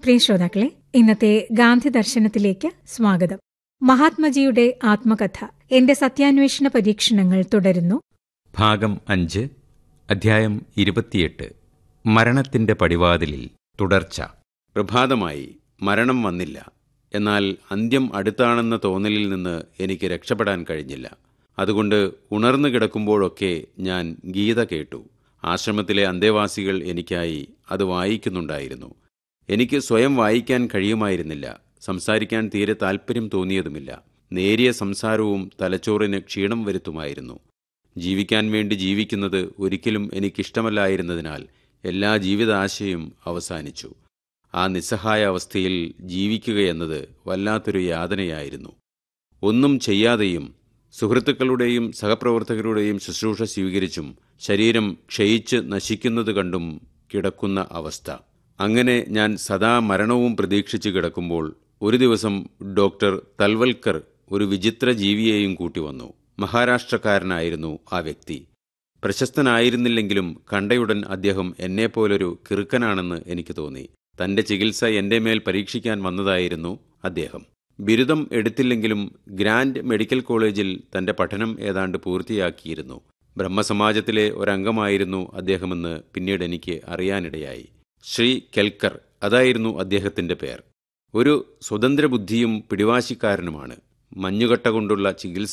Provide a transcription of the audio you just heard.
പ്രിയ ശ്രോതാക്കളെ ഇന്നത്തെ ഗാന്ധി ദർശനത്തിലേക്ക് സ്വാഗതം മഹാത്മജിയുടെ ആത്മകഥ എന്റെ സത്യാന്വേഷണ പരീക്ഷണങ്ങൾ തുടരുന്നു ഭാഗം അഞ്ച് അധ്യായം ഇരുപത്തിയെട്ട് മരണത്തിന്റെ പടിവാതിലിൽ തുടർച്ച പ്രഭാതമായി മരണം വന്നില്ല എന്നാൽ അന്ത്യം അടുത്താണെന്ന തോന്നലിൽ നിന്ന് എനിക്ക് രക്ഷപ്പെടാൻ കഴിഞ്ഞില്ല അതുകൊണ്ട് ഉണർന്നു കിടക്കുമ്പോഴൊക്കെ ഞാൻ ഗീത കേട്ടു ആശ്രമത്തിലെ അന്തേവാസികൾ എനിക്കായി അത് വായിക്കുന്നുണ്ടായിരുന്നു എനിക്ക് സ്വയം വായിക്കാൻ കഴിയുമായിരുന്നില്ല സംസാരിക്കാൻ തീരെ താല്പര്യം തോന്നിയതുമില്ല നേരിയ സംസാരവും തലച്ചോറിന് ക്ഷീണം വരുത്തുമായിരുന്നു ജീവിക്കാൻ വേണ്ടി ജീവിക്കുന്നത് ഒരിക്കലും എനിക്കിഷ്ടമല്ലായിരുന്നതിനാൽ എല്ലാ ജീവിതാശയും അവസാനിച്ചു ആ നിസ്സഹായ അവസ്ഥയിൽ ജീവിക്കുകയെന്നത് വല്ലാത്തൊരു യാതനയായിരുന്നു ഒന്നും ചെയ്യാതെയും സുഹൃത്തുക്കളുടെയും സഹപ്രവർത്തകരുടെയും ശുശ്രൂഷ സ്വീകരിച്ചും ശരീരം ക്ഷയിച്ച് നശിക്കുന്നത് കണ്ടും കിടക്കുന്ന അവസ്ഥ അങ്ങനെ ഞാൻ സദാ മരണവും പ്രതീക്ഷിച്ച് കിടക്കുമ്പോൾ ഒരു ദിവസം ഡോക്ടർ തൽവൽക്കർ ഒരു വിചിത്ര ജീവിയെയും കൂട്ടി വന്നു മഹാരാഷ്ട്രക്കാരനായിരുന്നു ആ വ്യക്തി പ്രശസ്തനായിരുന്നില്ലെങ്കിലും കണ്ടയുടൻ അദ്ദേഹം എന്നെപ്പോലൊരു കിറുക്കനാണെന്ന് എനിക്ക് തോന്നി തന്റെ ചികിത്സ എന്റെ മേൽ പരീക്ഷിക്കാൻ വന്നതായിരുന്നു അദ്ദേഹം ബിരുദം എടുത്തില്ലെങ്കിലും ഗ്രാൻഡ് മെഡിക്കൽ കോളേജിൽ തന്റെ പഠനം ഏതാണ്ട് പൂർത്തിയാക്കിയിരുന്നു ബ്രഹ്മസമാജത്തിലെ ഒരംഗമായിരുന്നു അദ്ദേഹമെന്ന് പിന്നീട് എനിക്ക് അറിയാനിടയായി ശ്രീ കെൽക്കർ അതായിരുന്നു അദ്ദേഹത്തിന്റെ പേർ ഒരു സ്വതന്ത്ര ബുദ്ധിയും പിടിവാശിക്കാരനുമാണ് മഞ്ഞുകട്ട കൊണ്ടുള്ള ചികിത്സ